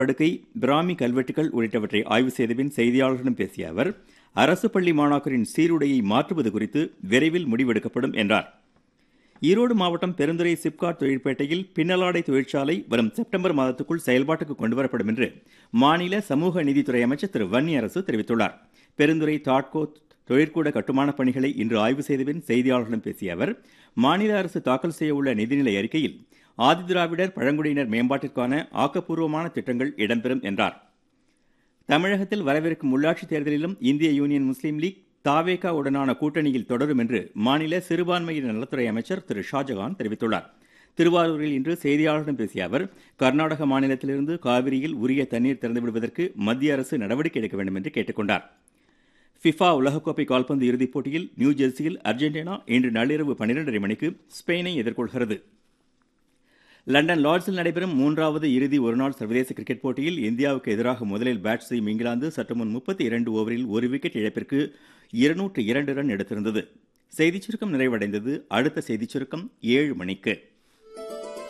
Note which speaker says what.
Speaker 1: படுக்கை பிராமி கல்வெட்டுகள் உள்ளிட்டவற்றை ஆய்வு செய்தபின் செய்தியாளர்களிடம் பேசிய அவர் அரசு பள்ளி மாணாக்கரின் சீருடையை மாற்றுவது குறித்து விரைவில் முடிவெடுக்கப்படும் என்றார் ஈரோடு மாவட்டம் பெருந்துறை சிப்காட் தொழிற்பேட்டையில் பின்னலாடை தொழிற்சாலை வரும் செப்டம்பர் மாதத்துக்குள் செயல்பாட்டுக்கு கொண்டுவரப்படும் என்று மாநில சமூக நீதித்துறை அமைச்சர் திரு வன்னியரசு தெரிவித்துள்ளார் பெருந்துறை தாட்கோ தொழிற்கூட கட்டுமான பணிகளை இன்று ஆய்வு செய்தபின் செய்தியாளர்களிடம் பேசிய அவர் மாநில அரசு தாக்கல் செய்ய உள்ள நிதிநிலை அறிக்கையில் ஆதிதிராவிடர் பழங்குடியினர் மேம்பாட்டிற்கான ஆக்கப்பூர்வமான திட்டங்கள் இடம்பெறும் என்றார் தமிழகத்தில் வரவிருக்கும் உள்ளாட்சித் தேர்தலிலும் இந்திய யூனியன் முஸ்லீம் லீக் தாவேகா உடனான கூட்டணியில் தொடரும் என்று மாநில சிறுபான்மையினர் நலத்துறை அமைச்சர் திரு ஷாஜகான் தெரிவித்துள்ளார் திருவாரூரில் இன்று செய்தியாளர்களிடம் பேசிய அவர் கர்நாடக மாநிலத்திலிருந்து காவிரியில் உரிய தண்ணீர் திறந்துவிடுவதற்கு மத்திய அரசு நடவடிக்கை எடுக்க வேண்டும் என்று கேட்டுக்கொண்டார் ஃபிஃபா உலகக்கோப்பை கால்பந்து இறுதிப் போட்டியில் நியூ ஜெர்சியில் அர்ஜென்டினா இன்று நள்ளிரவு பன்னிரண்டரை மணிக்கு ஸ்பெயினை எதிர்கொள்கிறது லண்டன் லார்ட்ஸில் நடைபெறும் மூன்றாவது இறுதி ஒருநாள் சர்வதேச கிரிக்கெட் போட்டியில் இந்தியாவுக்கு எதிராக முதலில் பேட் செய்யும் இங்கிலாந்து சற்று முன் முப்பத்தி இரண்டு ஓவரில் ஒரு விக்கெட் இழப்பிற்கு இருநூற்று இரண்டு ரன் எடுத்திருந்தது செய்திச் சுருக்கம் நிறைவடைந்தது அடுத்த செய்திச் சுருக்கம் ஏழு மணிக்கு